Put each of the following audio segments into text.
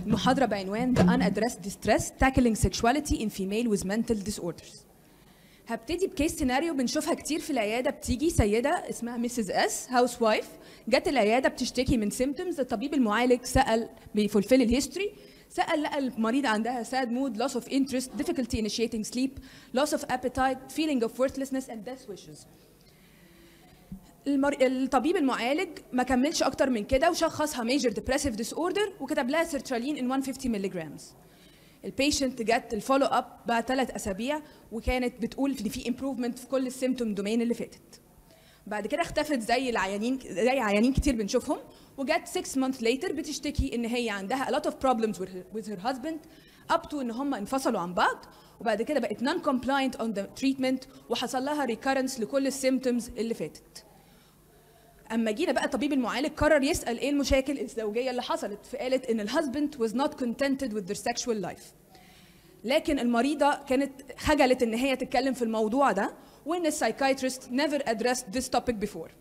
محاضرة بعنوان The Unaddressed Distress Tackling Sexuality in Female with Mental Disorders هبتدي بكيس سيناريو بنشوفها كتير في العيادة بتيجي سيدة اسمها ميسز اس هاوس وايف جت العيادة بتشتكي من سيمتومز الطبيب المعالج سأل بيفولفل الهيستوري سأل لقى المريضة عندها sad mood, loss of interest, difficulty initiating sleep, loss of appetite, feeling of worthlessness and death wishes. المر... الطبيب المعالج ما كملش اكتر من كده وشخصها ميجر ديبريسيف ديس اوردر وكتب لها سيرترالين ان 150 مللي جرامز البيشنت جت الفولو اب بعد ثلاث اسابيع وكانت بتقول ان في امبروفمنت في كل السيمتوم دومين اللي فاتت بعد كده اختفت زي العيانين زي عيانين كتير بنشوفهم وجت 6 مانث ليتر بتشتكي ان هي عندها a lot of problems with her, with her husband up to ان هم انفصلوا عن بعض وبعد كده بقت non compliant on the treatment وحصل لها recurrence لكل السيمتومز اللي فاتت اما جينا بقى الطبيب المعالج قرر يسال ايه المشاكل الزوجيه اللي حصلت فقالت ان الهازبند was not contented with their sexual life لكن المريضه كانت خجلت ان هي تتكلم في الموضوع ده وان السايكايترست never addressed this topic before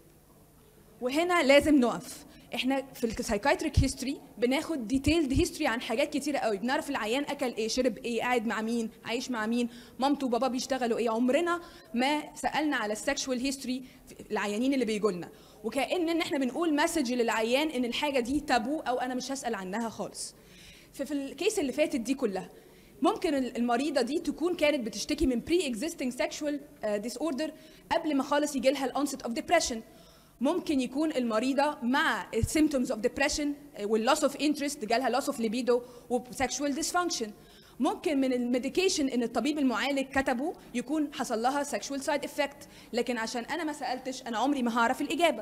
وهنا لازم نقف احنا في السايكايتريك هيستوري بناخد ديتيلد هيستوري عن حاجات كتيره قوي بنعرف العيان اكل ايه شرب ايه قاعد مع مين عايش مع مين مامته وبابا بيشتغلوا ايه عمرنا ما سالنا على السكشوال هيستوري العيانين اللي بيجوا لنا وكأن ان احنا بنقول مسج للعيان ان الحاجه دي تابو او انا مش هسال عنها خالص ففي الكيس اللي فاتت دي كلها ممكن المريضه دي تكون كانت بتشتكي من بري اكزيستنج سexual ديس اوردر قبل ما خالص يجي لها الانست اوف ديبريشن ممكن يكون المريضه مع symptoms of depression واللوس اوف انترست جالها loss of libido وسexual dysfunction ممكن من الميديكيشن ان الطبيب المعالج كتبه يكون حصل لها sexual side effect لكن عشان انا ما سالتش انا عمري ما هعرف الاجابه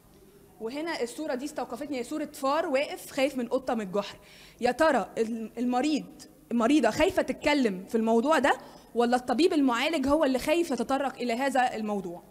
وهنا الصوره دي استوقفتني هي صوره فار واقف خايف من قطه من الجحر يا ترى المريض المريضه خايفه تتكلم في الموضوع ده ولا الطبيب المعالج هو اللي خايف يتطرق الى هذا الموضوع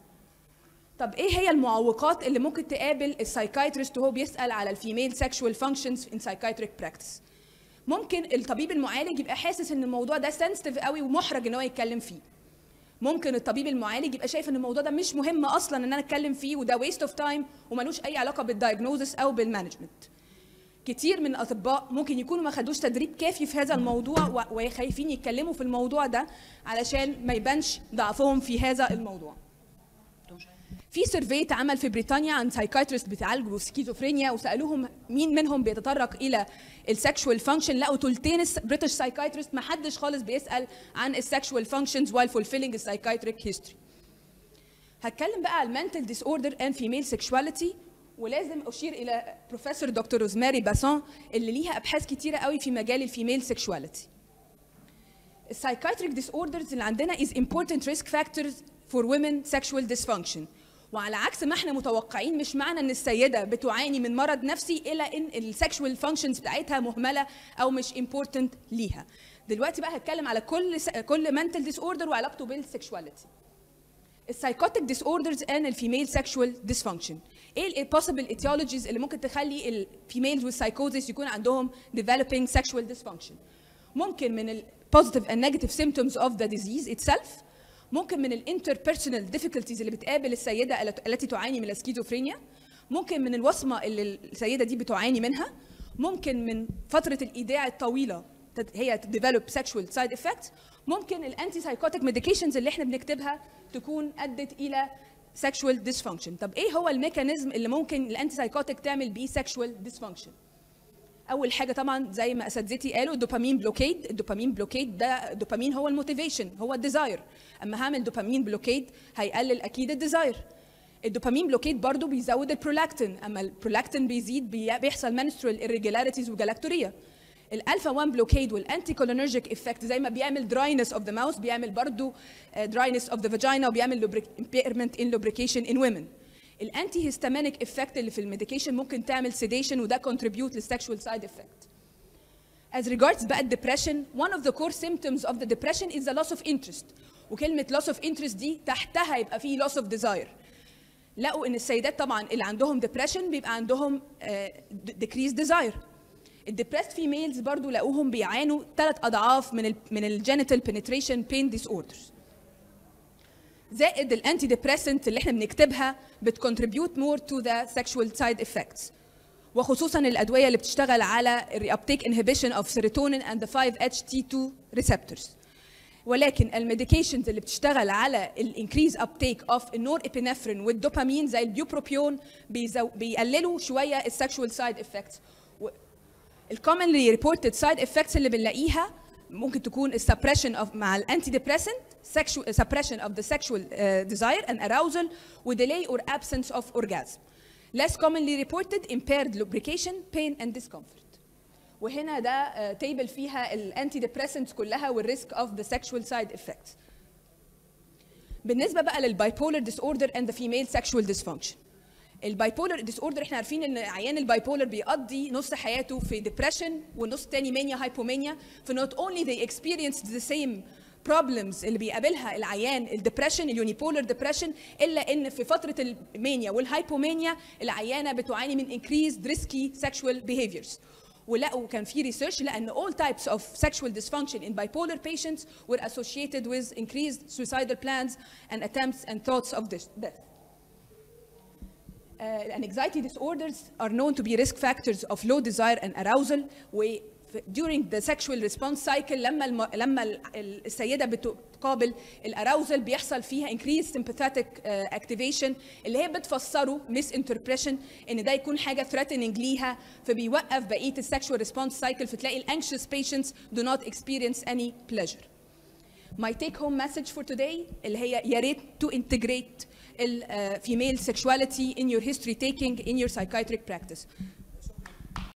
طب ايه هي المعوقات اللي ممكن تقابل السايكايترست وهو بيسال على الفيميل سexual functions in psychiatric practice ممكن الطبيب المعالج يبقى حاسس ان الموضوع ده سنسيتيف قوي ومحرج ان هو يتكلم فيه ممكن الطبيب المعالج يبقى شايف ان الموضوع ده مش مهم اصلا ان انا اتكلم فيه وده ويست اوف تايم وملوش اي علاقه بالدايجنوزس او بالمانجمنت كتير من الاطباء ممكن يكونوا ما خدوش تدريب كافي في هذا الموضوع وخايفين يتكلموا في الموضوع ده علشان ما يبانش ضعفهم في هذا الموضوع في سيرفي اتعمل في بريطانيا عن سايكايترست بتعالجوا سكيزوفرينيا وسالوهم مين منهم بيتطرق الى السكشوال فانكشن لقوا ثلثين البريتش سايكايترست ما حدش خالص بيسال عن السكشوال فانكشنز while fulfilling السايكايتريك هيستوري هتكلم بقى على المنتل ديس اوردر اند فيميل سيكشواليتي ولازم اشير الى بروفيسور دكتور روزماري باسون اللي ليها ابحاث كتيره قوي في مجال الفيميل سيكشواليتي السايكايتريك ديس اوردرز اللي عندنا is important risk factors for women sexual dysfunction وعلى عكس ما احنا متوقعين مش معنى ان السيده بتعاني من مرض نفسي الا ان السكشوال فانكشنز بتاعتها مهمله او مش امبورتنت ليها دلوقتي بقى هتكلم على كل س... كل منتل ديس اوردر وعلاقته بالسكشواليتي السايكوتيك ديس اوردرز اند الفيميل سكشوال ديسفانكشن ايه البوسيبل ايتيولوجيز اللي ممكن تخلي الفيميلز والسايكوزيس يكون عندهم developing sexual dysfunction ممكن من البوزيتيف and negative symptoms of the disease itself ممكن من الانتربيرسونال ديفيكولتيز اللي بتقابل السيده التي تعاني من السكيزوفرينيا ممكن من الوصمه اللي السيده دي بتعاني منها ممكن من فتره الايداع الطويله هي ديفلوب سexual سايد افكت ممكن الانتي سايكوتيك ميديكيشنز اللي احنا بنكتبها تكون ادت الى sexual dysfunction طب ايه هو الميكانيزم اللي ممكن الانتي سايكوتيك تعمل بيه sexual dysfunction اول حاجه طبعا زي ما اساتذتي قالوا الدوبامين بلوكيد الدوبامين بلوكيد ده الدوبامين هو الموتيفيشن هو الديزاير اما هعمل دوبامين بلوكيد هيقلل اكيد الديزاير الدوبامين بلوكيد برضو بيزود البرولاكتين اما البرولاكتين بيزيد بيحصل منسترال irregularities وجلاكتوريا الالفا 1 بلوكيد والانتي كولينرجيك افكت زي ما بيعمل دراينس اوف ذا ماوث بيعمل برضو دراينس اوف ذا فاجينا وبيعمل امبيرمنت ان lubrication ان women الانتي هيستامينيك افكت اللي في الميديكيشن ممكن تعمل سيديشن وده كونتريبيوت للسكشوال سايد افكت As regards بقى الدبريشن one of the core symptoms of the depression is the loss of interest وكلمة loss of interest دي تحتها يبقى فيه loss of desire لقوا ان السيدات طبعا اللي عندهم depression بيبقى عندهم uh, decreased desire الديبريست فيميلز برضو لقوهم بيعانوا ثلاث اضعاف من ال من الجينيتال بنتريشن بين ديس اوردرز زائد الانتي ديبريسنت اللي احنا بنكتبها بتكونتريبيوت مور تو ذا سexual سايد افكتس وخصوصا الادويه اللي بتشتغل على الريابتيك انهبيشن اوف سيروتونين اند 5-HT2 ريسبتورز ولكن الميديكيشنز اللي بتشتغل على الانكريز ابتيك اوف النور ابينفرين والدوبامين زي البيوبروبيون بيزو بيقللوا شويه السكشوال سايد افكتس الكومنلي ريبورتد سايد افكتس اللي بنلاقيها ممكن تكون السبريشن اوف مع الانتي ديبريسنت suppression of the sexual uh, desire and arousal with delay or absence of orgasm less commonly reported impaired lubrication pain and discomfort وهنا ده تيبل فيها الانتي ديبريسنتس كلها والريسك اوف ذا سexual سايد افكتس بالنسبه بقى للبايبولر ديس اوردر اند ذا فيميل سexual dysfunction البايبولر ديس اوردر احنا عارفين ان عيان البايبولر بيقضي نص حياته في ديبريشن والنص الثاني مانيا هايبومانيا فنوت اونلي they experienced the same problems اللي بيقابلها العيان الدبريشن اليونيبولر ديبريشن الا ان في فتره المانيا والهايبومانيا العيانه بتعاني من increased risky sexual behaviors ولقوا كان في ريسيرش لقى ان all types of sexual dysfunction in bipolar patients were associated with increased suicidal plans and attempts and thoughts of death. Uh, and anxiety disorders are known to be risk factors of low desire and arousal و during the sexual response cycle لما الم... لما السيده بتقابل الاراوزل بيحصل فيها increased sympathetic uh, activation اللي هي بتفسره misinterpretation ان ده يكون حاجه threatening ليها فبيوقف بقيه السexual response cycle فتلاقي الانكشس patients do not experience any pleasure. My take home message for today اللي هي يا ريت to integrate ال uh, female sexuality in your history taking in your psychiatric practice.